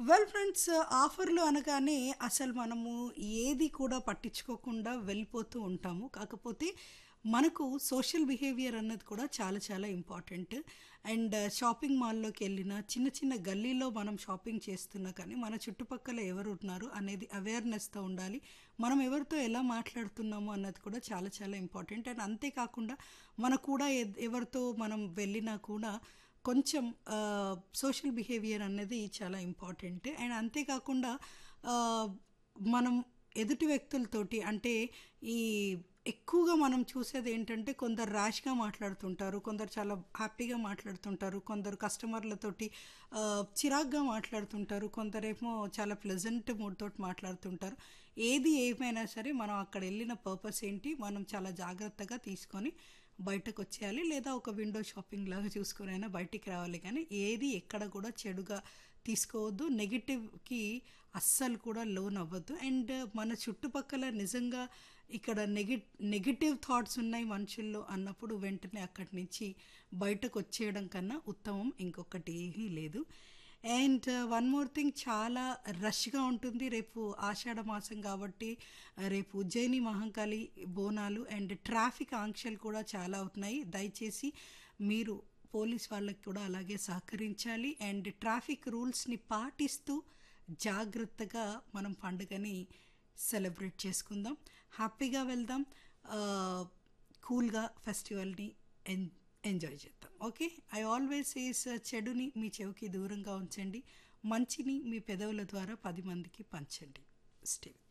well friends ఆఫర్లు అనగానే అసలు మనము ఏది కూడా పట్టించుకోకుండా వెళ్ళిపోతూ ఉంటాము కాకపోతే మనకు సోషల్ బిహేవియర్ అన్నది కూడా చాలా చాలా ఇంపార్టెంట్ అండ్ షాపింగ్ మాల్లోకి వెళ్ళిన చిన్న చిన్న గల్లీలో మనం షాపింగ్ చేస్తున్నా కానీ మన చుట్టుపక్కల ఎవరు ఉన్నారు అనేది అవేర్నెస్తో ఉండాలి మనం ఎవరితో ఎలా మాట్లాడుతున్నాము అన్నది కూడా చాలా చాలా ఇంపార్టెంట్ అండ్ అంతేకాకుండా మన కూడా ఎ- ఎవరితో మనం వెళ్ళినా కూడా కొంచెం సోషల్ బిహేవియర్ అనేది చాలా ఇంపార్టెంట్ అండ్ అంతేకాకుండా ఆ, మనం ఎదుటి వ్యక్తులతోటి అంటే ఈ ఎక్కువగా మనం చూసేది ఏంటంటే కొందరు ర్యాష్గా మాట్లాడుతుంటారు కొందరు చాలా హ్యాపీగా మాట్లాడుతుంటారు కొందరు కస్టమర్లతోటి ఆ, చిరాగ్గా మాట్లాడుతుంటారు కొందరేమో చాలా ప్లెజెంట్ మూడ్ తోటి మాట్లాడుతుంటారు ఏది ఏమైనా సరే మనం అక్కడ వెళ్ళిన పర్పస్ ఏంటి మనం చాలా జాగ్రత్తగా తీసుకొని బయటకు వచ్చేయాలి లేదా ఒక విండో షాపింగ్ లాగా చూసుకొని అయినా బయటికి రావాలి కానీ ఏది ఎక్కడ కూడా చెడుగా తీసుకోవద్దు నెగిటివ్కి అస్సలు కూడా లోన్ అవ్వద్దు అండ్ మన చుట్టుపక్కల నిజంగా ఇక్కడ నెగి నెగిటివ్ థాట్స్ ఉన్నాయి మనుషుల్లో అన్నప్పుడు వెంటనే అక్కడి నుంచి బయటకు వచ్చేయడం కన్నా ఉత్తమం ఇంకొకటి ఏమీ లేదు అండ్ వన్ మోర్ థింగ్ చాలా రష్గా ఉంటుంది రేపు ఆషాఢ మాసం కాబట్టి రేపు ఉజ్జయిని మహంకాళి బోనాలు అండ్ ట్రాఫిక్ ఆంక్షలు కూడా చాలా అవుతున్నాయి దయచేసి మీరు పోలీస్ వాళ్ళకి కూడా అలాగే సహకరించాలి అండ్ ట్రాఫిక్ రూల్స్ని పాటిస్తూ జాగ్రత్తగా మనం పండుగని సెలబ్రేట్ చేసుకుందాం హ్యాపీగా వెళ్దాం కూల్గా ఫెస్టివల్ని ఎన్ ఎంజాయ్ చేద్దాం ఓకే ఐ ఆల్వేస్ సేస్ చెడుని మీ చెవికి దూరంగా ఉంచండి మంచిని మీ పెదవుల ద్వారా పది మందికి పంచండి స్టే